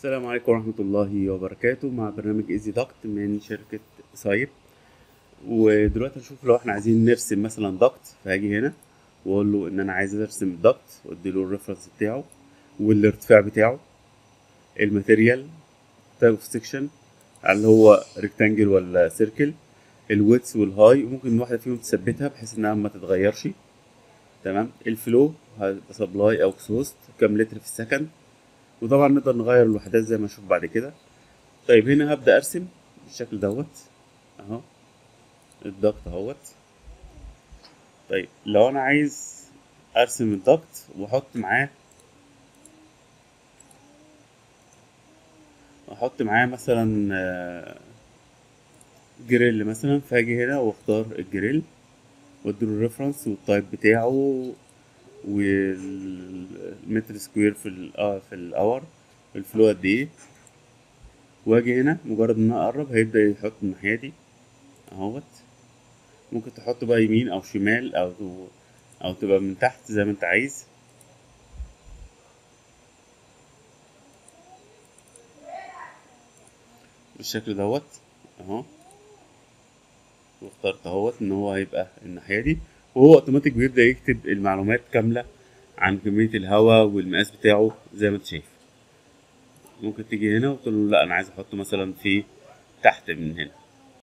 السلام عليكم ورحمة الله وبركاته مع برنامج ايزي داكت من شركة سايب ودلوقتي هنشوف لو احنا عايزين نرسم مثلا داكت فهاجي هنا واقول له ان انا عايز ارسم الداكت وادي له الريفرنس بتاعه والارتفاع بتاعه الماتيريال تايب اوف سيكشن اللي هو ريكتانجل ولا سيركل الويتس والهاي وممكن واحدة فيهم تثبتها بحيث انها ما تتغيرش تمام الفلو هيبقى سبلاي او اكسوست كام لتر في السكند وطبعا نقدر نغير الوحدات زي ما نشوف بعد كده طيب هنا هبدأ ارسم بالشكل دوت اهو الضغط اهوت طيب لو انا عايز ارسم الضغط واحط معاه احط معاه مثلا آه، جريل مثلا فاجي هنا واختار الجريل واديله الريفرنس والتايب بتاعه والمتر سكوير في ال اه في الاور الفلو قد ايه واجي هنا مجرد ان انا اقرب هيبدا يحط الناحيه دي اهوت ممكن تحط بقى يمين او شمال او او تبقى من تحت زي ما انت عايز بالشكل دوت اهو واخترت اهوت ان هو هيبقى الناحيه دي وهو اوتوماتيك بيبدا يكتب المعلومات كامله عن كميه الهواء والمقاس بتاعه زي ما انت شايف ممكن تيجي هنا وتقول له لا انا عايز احطه مثلا في تحت من هنا